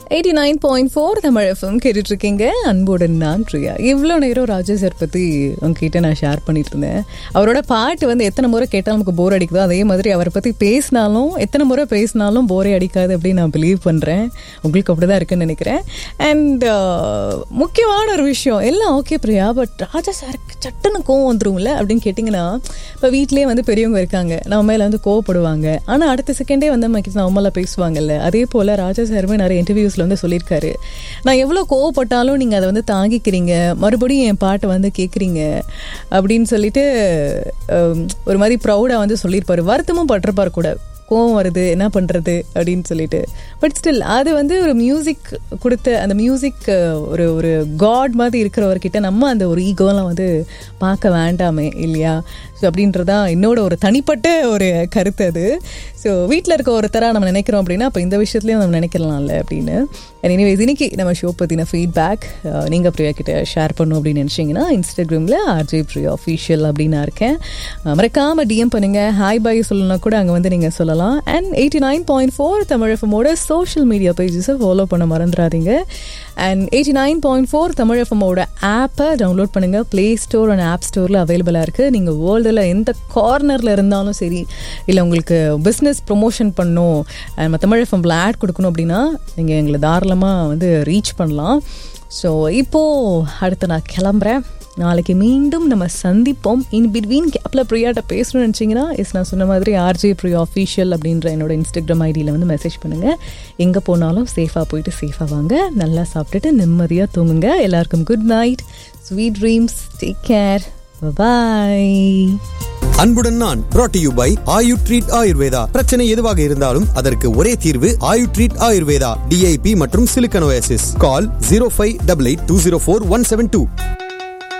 eighty nine point four Tamil FM கேட்டுட்டு இருக்கீங்க அன்புடன் நான் பிரியா இவ்வளோ நேரம் ராஜா சார் பற்றி உங்ககிட்ட நான் ஷேர் பண்ணிட்டு இருந்தேன் அவரோட பாட்டு வந்து எத்தனை முறை கேட்டாலும் நமக்கு போர் அடிக்குதோ அதே மாதிரி அவரை பற்றி பேசினாலும் எத்தனை முறை பேசினாலும் போரே அடிக்காது அப்படின்னு நான் பிலீவ் பண்ணுறேன் உங்களுக்கு அப்படி தான் இருக்குன்னு நினைக்கிறேன் அண்ட் முக்கியமான ஒரு விஷயம் எல்லாம் ஓகே பிரியா பட் ராஜா சாருக்கு சட்டுன்னு கோவம் வந்துரும்ல அப்படின்னு கேட்டிங்கன்னா இப்போ வீட்லேயே வந்து பெரியவங்க இருக்காங்க நம்ம மேலே வந்து கோவப்படுவாங்க ஆனால் அடுத்த செகண்டே வந்து நம்ம கிட்ட நார்மலாக பேசுவாங்கல்ல அதே போல் ராஜா சாருமே நிறைய இன்டர்வியூஸில் வந்து சொல்லியிருக்காரு நான் எவ்வளோ கோவப்பட்டாலும் நீங்கள் அதை வந்து தாங்கிக்கிறீங்க மறுபடியும் என் பாட்டை வந்து கேட்குறீங்க அப்படின்னு சொல்லிட்டு அஹ், ஒரு மாதிரி ப்ரௌடாக வந்து சொல்லியிருப்பாரு வருத்தமும் பட்டிருப்பார் கூட கோவம் வருது என்ன பண்ணுறது அப்படின்னு சொல்லிட்டு பட் ஸ்டில் அது வந்து ஒரு மியூசிக் கொடுத்த அந்த மியூசிக் ஒரு ஒரு காட் மாதிரி இருக்கிறவர்கிட்ட நம்ம அந்த ஒரு ஈகோலாம் வந்து பார்க்க வேண்டாமே இல்லையா ஸோ அப்படின்றதான் என்னோட ஒரு தனிப்பட்ட ஒரு கருத்து அது ஸோ வீட்டில் இருக்க ஒருத்தராக நம்ம நினைக்கிறோம் அப்படின்னா அப்போ இந்த விஷயத்துலையும் நம்ம நினைக்கலாம்ல அப்படின்னு எனிவேஸ் இன்னைக்கு நம்ம ஷோ பற்றின ஃபீட்பேக் நீங்கள் பிரியா கிட்ட ஷேர் பண்ணும் அப்படின்னு நினச்சிங்கன்னா இன்ஸ்டாகிராமில் ஆர்ஜே பிரியா அஃபீஷியல் அப்படின்னு நான் இருக்கேன் அஹ் மறக்காம டிஎம் பண்ணுங்க ஹாய் பாய் சொல்லணும்னா கூட அங்கே வந்து நீங்கள் சொல்லலாம் and eighty nine point four Tamil எஃப்எம்மோட சோஷியல் மீடியா பேஜஸை ஃபாலோ பண்ண மறந்துடாதீங்க and eighty nine point four Tamil எஃப்எம்மோட ஆப்பை டவுன்லோட் பண்ணுங்க ப்ளே ஸ்டோர் அண்ட் ஆப் ஸ்டோரில் அவைலபிளாக இருக்குது நீங்கள் வேர்ல்டில் எந்த கார்னரில் இருந்தாலும் சரி இல்லை உங்களுக்கு பிஸ்னஸ் ப்ரொமோஷன் பண்ணணும் அண்ட் மற்ற தமிழ் எஃப்எம்ல ஆட் கொடுக்கணும் அப்படின்னா நீங்கள் எங்களை தாராளமாக வந்து ரீச் பண்ணலாம் ஸோ இப்போது அடுத்து நான் கிளம்புறேன் நாளைக்கு மீண்டும் நம்ம சந்திப்போம் இன் பிட்வீன் கேப்பில் ப்ரியாட்ட பேசணும்னு நினச்சிங்கன்னா இஸ் நான் சொன்ன மாதிரி ஆர்ஜே ப்ரியா அஃபீஷியல் அப்படின்ற என்னோட இன்ஸ்டாகிராம் ஐடியில் வந்து மெசேஜ் பண்ணுங்கள் எங்கே போனாலும் சேஃபாக போயிட்டு சேஃபாக வாங்க நல்லா சாப்பிட்டுட்டு நிம்மதியாக தூங்குங்க எல்லாருக்கும் good night sweet dreams take care bye அன்புடன் நான் brought to you by Ayu treat Ayurveda பிரச்சனை எதுவாக இருந்தாலும் அதற்கு ஒரே தீர்வு ஆயு ட்ரீட் ஆயுர்வேதா டிஐபி மற்றும் சிலிக்கனோசிஸ் call zero five double eight two zero four one seven two